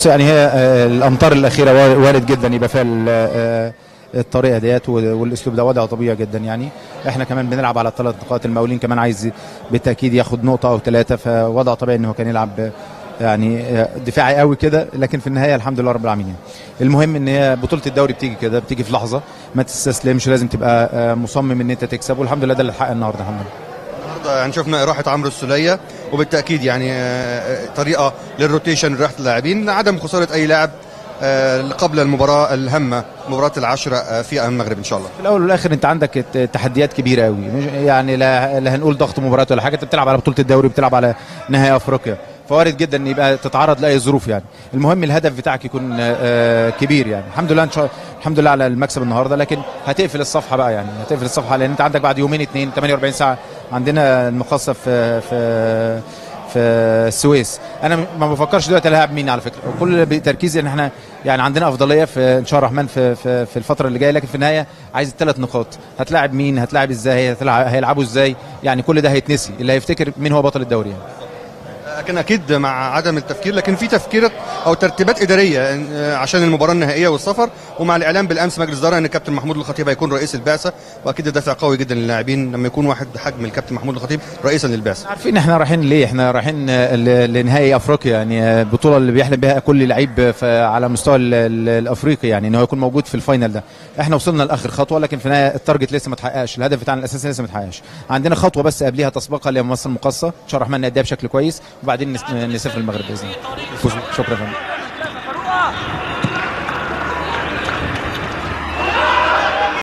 يعني هي آه، الامطار الاخيره وار- وارد جدا يبقى فيها ال- آه، الطريقه ديت وال- والاسلوب ده وضع طبيعي جدا يعني احنا كمان بنلعب على الثلاث نقاط المقاولين كمان عايز بالتاكيد ياخد نقطه او ثلاثه فوضع طبيعي ان هو كان يلعب آه، يعني آه، دفاعي قوي كده لكن في النهايه الحمد لله رب العالمين يعني. المهم ان هي بطوله الدوري بتيجي كده بتيجي في لحظه ما تستسلمش لازم تبقى آه، مصمم ان انت تكسب والحمد لله ده اللي اتحقق النهارده الحمد لله النهارده يعني شفنا راحه عمرو السوليه وبالتاكيد يعني آه، طريقه للروتيشن راحه اللاعبين عدم خساره اي لاعب آه، قبل المباراه الهامه مباراه العشرة آه، في المغرب ان شاء الله في الاول والاخر انت عندك الت- تحديات كبيره قوي مش يعني لا, لا هنقول ضغط مباريات ولا حاجه انت بتلعب على بطوله الدوري بتلعب على نهائي افريقيا فوارد جدا ان يبقى تتعرض لاي ظروف يعني المهم الهدف بتاعك يكون آه، كبير يعني الحمد لله ان شاء الحمد لله على المكسب النهارده لكن هتقفل الصفحه بقى يعني هتقفل الصفحه لان انت عندك بعد يومين اثنين 48 ساعه عندنا المقصه في في في السويس انا ما بفكرش دلوقتي العب مين على فكره كل تركيزي ان احنا يعني عندنا افضليه في ان شاء الله الرحمن في في, في الفتره اللي جايه لكن في النهايه عايز الثلاث نقاط هتلاعب مين هتلاعب ازاي هتلعب هيلعبوا ازاي يعني كل ده هيتنسي اللي هيفتكر مين هو بطل الدوري يعني. لكن اكيد مع عدم التفكير لكن في تفكير او ترتيبات اداريه آه، عشان المباراه النهائيه والسفر ومع الاعلان بالامس مجلس اداره ان الكابتن محمود الخطيب هيكون رئيس البعثه واكيد ده دافع قوي جدا للاعبين لما يكون واحد بحجم الكابتن محمود الخطيب رئيسا للبعثه عارفين احنا رايحين ليه احنا رايحين آه، ل- لنهائي افريقيا يعني آه، البطوله اللي بيحلم بها كل لعيب في- على مستوى ال- ال- الافريقي يعني ان هو يكون موجود في الفاينل ده احنا وصلنا لاخر خطوه لكن في النهايه التارجت لسه ما اتحققش الهدف بتاعنا الاساسي لسه ما اتحققش عندنا خطوه بس قبليها تسبقها اللي هي مصر المقاصه ان شاء الله الرحمن نأديها بشكل كويس وبعدين نس- نسافر المغرب باذن الله شكرا يا فندم